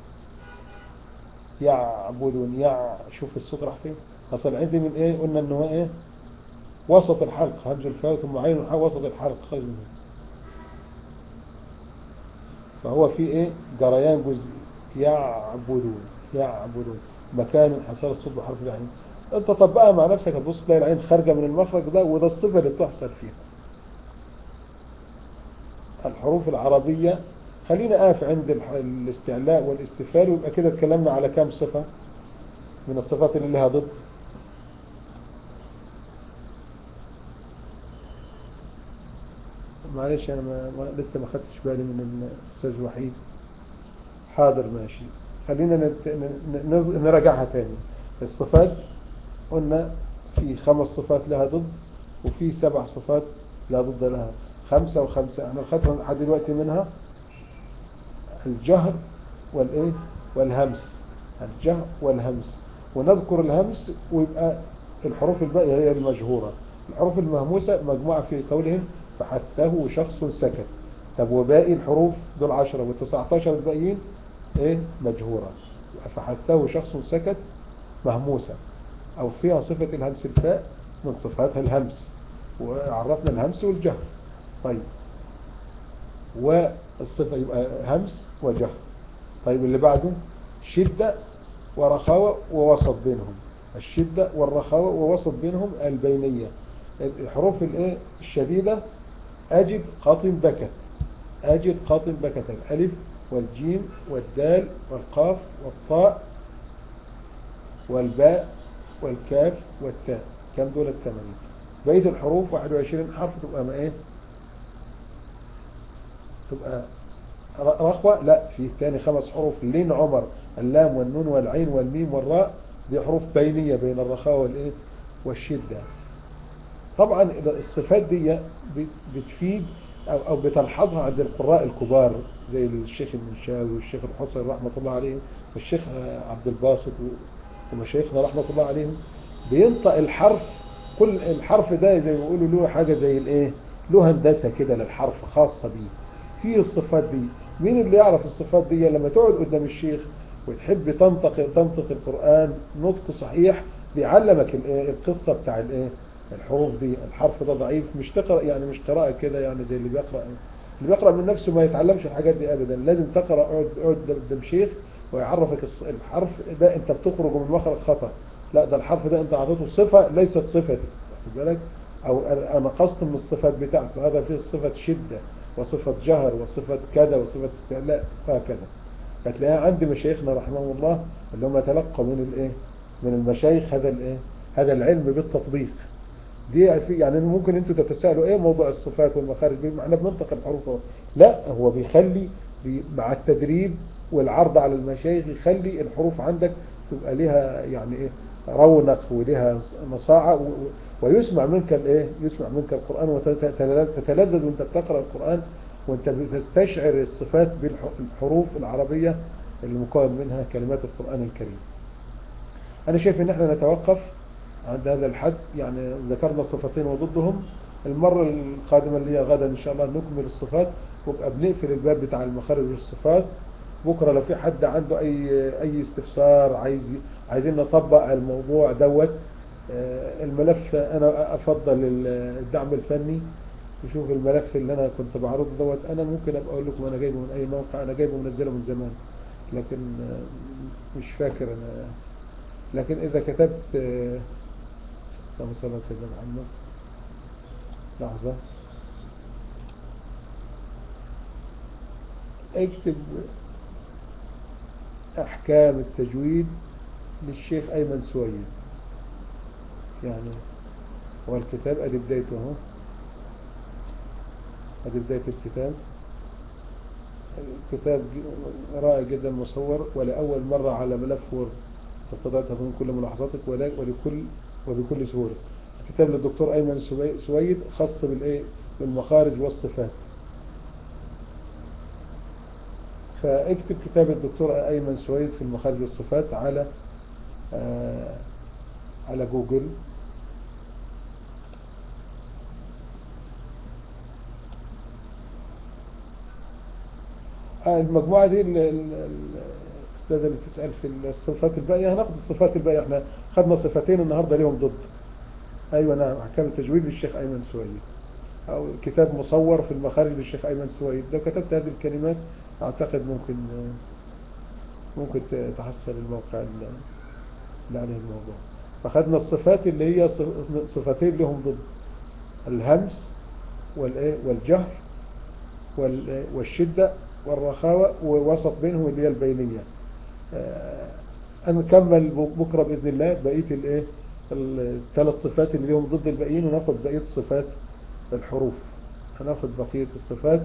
يعبدون يع شوف الصوت راح فين اصل عندي من ايه قلنا ان هو ايه وسط الحلق همز الفاء ثم عين وسط الحلق خرج منه فهو في ايه جريان جزء يعبدون يعبدون مكان انحصار الصوت بحرف العين انت طبقها مع نفسك هتبص تلاقي العين خارجه من المخرج ده وده الصفه اللي بتحصل فيها الحروف العربية خلينا اقف عند الاستعلاء والاستفال ويبقى كده اتكلمنا على كام صفة من الصفات اللي لها ضد معلش انا ما ما لسه ما خدتش بالي من الاستاذ وحيد حاضر ماشي خلينا نت... ن... نراجعها تاني الصفات قلنا في خمس صفات لها ضد وفي سبع صفات لا ضد لها خمسة وخمسة احنا خدنا لحد دلوقتي منها الجهر والايه والهمس الجهر والهمس ونذكر الهمس ويبقى الحروف الباقية هي المجهورة الحروف المهموسة مجموعة في قولهم فحته شخص سكت طب وباقي الحروف دول 10 وال19 الباقيين ايه مجهورة فحته شخص سكت مهموسة او فيها صفة الهمس الفاء من صفاتها الهمس وعرفنا الهمس والجهر طيب والصفة يبقى همس وجهر طيب اللي بعده شدة ورخاوة ووسط بينهم الشدة والرخاوة ووسط بينهم البينية الحروف الايه الشديدة أجد قاطن بكت أجد قاطن بكت الألف والجيم والدال والقاف والطاء والباء والكاف والتاء كم دول الثمانية بقية الحروف 21 حرف تبقى ما ايه تبقى رخوة لا في ثاني خمس حروف لين عمر اللام والنون والعين والميم والراء دي حروف بينية بين الرخاء والايه والشدة طبعا الصفات دي بتفيد أو, أو بتلحظها عند القراء الكبار زي الشيخ المنشاوي والشيخ الحسن رحمة الله عليه والشيخ عبد الباسط ومشايخنا رحمة الله عليهم بينطق الحرف كل الحرف ده زي ما بيقولوا له حاجة زي الايه له هندسة كده للحرف خاصة بيه في الصفات دي مين اللي يعرف الصفات دي لما تقعد قدام الشيخ وتحب تنطق تنطق القرآن نطق صحيح بيعلمك القصة بتاع الايه الحروف دي الحرف ده ضعيف مش تقرأ يعني مش قراءة كده يعني زي اللي بيقرأ اللي بيقرأ من نفسه ما يتعلمش الحاجات دي أبدا لازم تقرأ اقعد اقعد قدام شيخ ويعرفك الحرف ده انت بتخرج من مخرج خطأ لا ده الحرف ده انت اعطيته صفة ليست صفة واخد بالك او انا قصد من الصفات بتاعته هذا فيه صفة شدة وصفة جهر وصفة كذا وصفة استعلاء وهكذا فتلاقيها عند مشايخنا رحمهم الله اللي هم تلقوا من الايه من المشايخ هذا الايه هذا العلم بالتطبيق دي في يعني ممكن انتوا تتساءلوا ايه موضوع الصفات والمخارج دي احنا بننطق الحروف لا هو بيخلي بي مع التدريب والعرض على المشايخ يخلي الحروف عندك تبقى لها يعني ايه رونق ولها نصاعة ويسمع منك الايه يسمع منك القرآن وتتلذذ وانت بتقرأ القرآن وانت بتستشعر الصفات بالحروف العربية اللي مكون منها كلمات القرآن الكريم انا شايف ان احنا نتوقف عند هذا الحد يعني ذكرنا صفتين وضدهم المرة القادمة اللي هي غدا ان شاء الله نكمل الصفات وابقى بنقفل الباب بتاع المخارج والصفات بكرة لو في حد عنده اي اي استفسار عايز عايزين نطبق الموضوع دوت الملف انا افضل الدعم الفني يشوف الملف اللي انا كنت بعرضه دوت انا ممكن ابقى اقول لكم انا جايبه من اي موقع انا جايبه منزله من زمان لكن مش فاكر انا لكن اذا كتبت اللهم صل على سيدنا محمد لحظة اكتب احكام التجويد للشيخ ايمن سويد يعني هو الكتاب ادي بدايته اهو ادي بداية الكتاب الكتاب رائع جدا مصور ولأول مرة على ملف وورد تستطيع تكون كل ملاحظاتك ولكل وبكل سهولة كتاب للدكتور أيمن سويد خاص بالإيه بالمخارج والصفات فاكتب كتاب الدكتور أيمن سويد في المخارج والصفات على آه على جوجل آه المجموعة دي الأستاذة اللي بتسأل في الصفات الباقية هناخد الصفات الباقية احنا خدنا صفتين النهاردة ليهم ضد أيوة نعم أحكام التجويد للشيخ أيمن سويد أو كتاب مصور في المخارج للشيخ أيمن سويد لو كتبت هذه الكلمات أعتقد ممكن ممكن تحصل الموقع اللي عليه الموضوع فخدنا الصفات اللي هي صفتين لهم ضد الهمس والايه والجهر والشدة والرخاوة ووسط بينهم اللي هي البينية نكمل بكرة بإذن الله بقية الايه الثلاث صفات اللي لهم ضد الباقيين وناخد بقية صفات الحروف هناخد بقية الصفات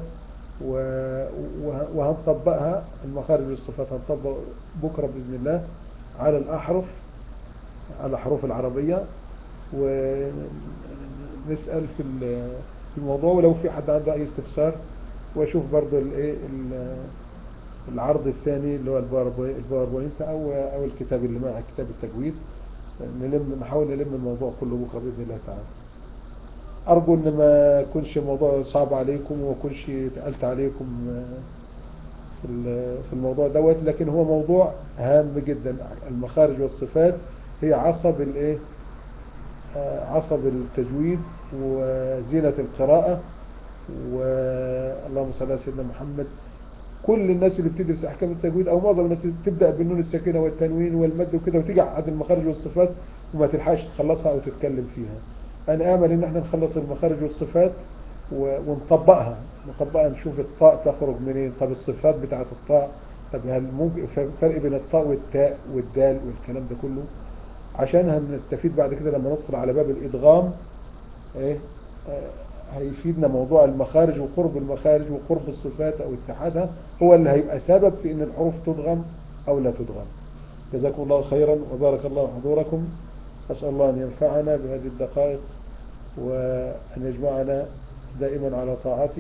وهنطبقها المخارج الصفات هنطبق بكرة بإذن الله على الأحرف على الحروف العربية ونسأل في في الموضوع ولو في حد عنده أي استفسار واشوف برضو الايه العرض الثاني اللي هو الباوربوي- الباوربوينت او او الكتاب اللي معك كتاب التجويد نلم نحاول نلم الموضوع كله بكره باذن الله تعالى ارجو ان ما يكونش الموضوع صعب عليكم وما يكونش تقلت عليكم آه، في ال- في الموضوع دوت لكن هو موضوع هام جدا المخارج والصفات هي عصب الايه آه، عصب التجويد وزينة القراءة واللهم صل على سيدنا محمد كل الناس اللي بتدرس احكام التجويد او معظم الناس اللي بتبدا بالنون الساكنه والتنوين والمد وكده وتيجي عند المخارج والصفات وما تلحقش تخلصها او تتكلم فيها انا امل ان احنا نخلص المخارج والصفات و- ونطبقها نطبقها نشوف الطاء تخرج منين طب الصفات بتاعت الطاء طب هل ممكن ف- فرق بين الطاء والتاء والدال والكلام ده كله عشان هنستفيد بعد كده لما ندخل على باب الادغام ايه آه، هيفيدنا موضوع المخارج وقرب المخارج وقرب الصفات او اتحادها هو اللي هيبقى سبب في ان الحروف تدغم او لا تدغم جزاكم الله خيرا وبارك الله حضوركم اسال الله ان ينفعنا بهذه الدقائق وان يجمعنا دائما على طاعته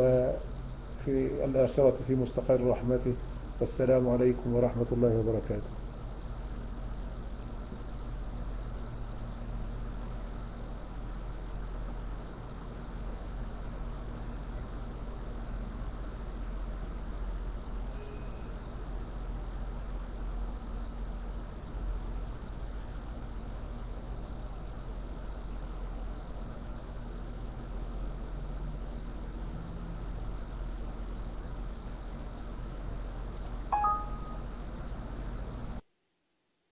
وفي الاخره في مستقر رحمته والسلام عليكم ورحمه الله وبركاته